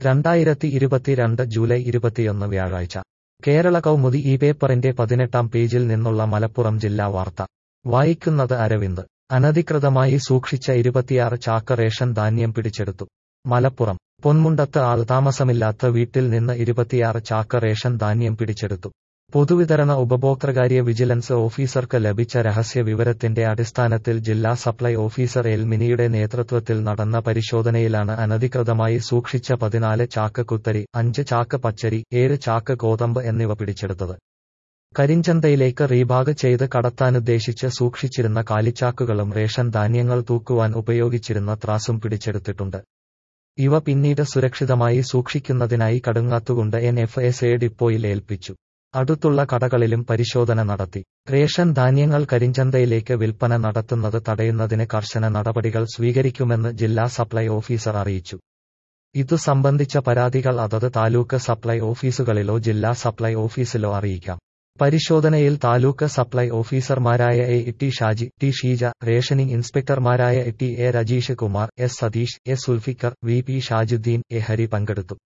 രണ്ടായിരത്തി ഇരുപത്തിരണ്ട് ജൂലൈ ഇരുപത്തിയൊന്ന് വ്യാഴാഴ്ച കേരള കൗമുദി ഈ പേപ്പറിന്റെ പതിനെട്ടാം പേജിൽ നിന്നുള്ള മലപ്പുറം ജില്ലാ വാർത്ത വായിക്കുന്നത് അരവിന്ദ് അനധികൃതമായി സൂക്ഷിച്ച ഇരുപത്തിയാറ് ചാക്ക് റേഷൻ ധാന്യം പിടിച്ചെടുത്തു മലപ്പുറം പൊന്മുണ്ടത്ത് ആൾ താമസമില്ലാത്ത വീട്ടിൽ നിന്ന് ഇരുപത്തിയാറ് ചാക്ക് റേഷൻ ധാന്യം പിടിച്ചെടുത്തു പൊതുവിതരണ ഉപഭോക്തൃകാര്യ വിജിലൻസ് ഓഫീസർക്ക് ലഭിച്ച രഹസ്യ വിവരത്തിന്റെ അടിസ്ഥാനത്തിൽ ജില്ലാ സപ്ലൈ ഓഫീസർ എൽ മിനിയുടെ നേതൃത്വത്തിൽ നടന്ന പരിശോധനയിലാണ് അനധികൃതമായി സൂക്ഷിച്ച പതിനാല് ചാക്ക് കുത്തരി അഞ്ച് ചാക്ക് പച്ചരി ഏഴ് ചാക്ക് ഗോതമ്പ് എന്നിവ പിടിച്ചെടുത്തത് കരിഞ്ചന്തയിലേക്ക് റീബാഗ് ചെയ്ത് കടത്താനുദ്ദേശിച്ച് സൂക്ഷിച്ചിരുന്ന കാലിച്ചാക്കുകളും റേഷൻ ധാന്യങ്ങൾ തൂക്കുവാൻ ഉപയോഗിച്ചിരുന്ന ത്രാസും പിടിച്ചെടുത്തിട്ടുണ്ട് ഇവ പിന്നീട് സുരക്ഷിതമായി സൂക്ഷിക്കുന്നതിനായി കടുങ്ങാത്തുകൊണ്ട് എൻ എഫ് എസ് എ ഡിപ്പോയിൽ ഏൽപ്പിച്ചു അടുത്തുള്ള കടകളിലും പരിശോധന നടത്തി റേഷൻ ധാന്യങ്ങൾ കരിഞ്ചന്തയിലേക്ക് വിൽപ്പന നടത്തുന്നത് തടയുന്നതിന് കർശന നടപടികൾ സ്വീകരിക്കുമെന്ന് ജില്ലാ സപ്ലൈ ഓഫീസർ അറിയിച്ചു ഇതു സംബന്ധിച്ച പരാതികൾ അതത് താലൂക്ക് സപ്ലൈ ഓഫീസുകളിലോ ജില്ലാ സപ്ലൈ ഓഫീസിലോ അറിയിക്കാം പരിശോധനയിൽ താലൂക്ക് സപ്ലൈ ഓഫീസർമാരായ A T Shaji T Sheeja rationing ഇൻസ്പെക്ടർമാരായ T A Rajeesh Kumar S Satheesh S Sulfikar V P Shajudheen A Hari പങ്കെടുത്തു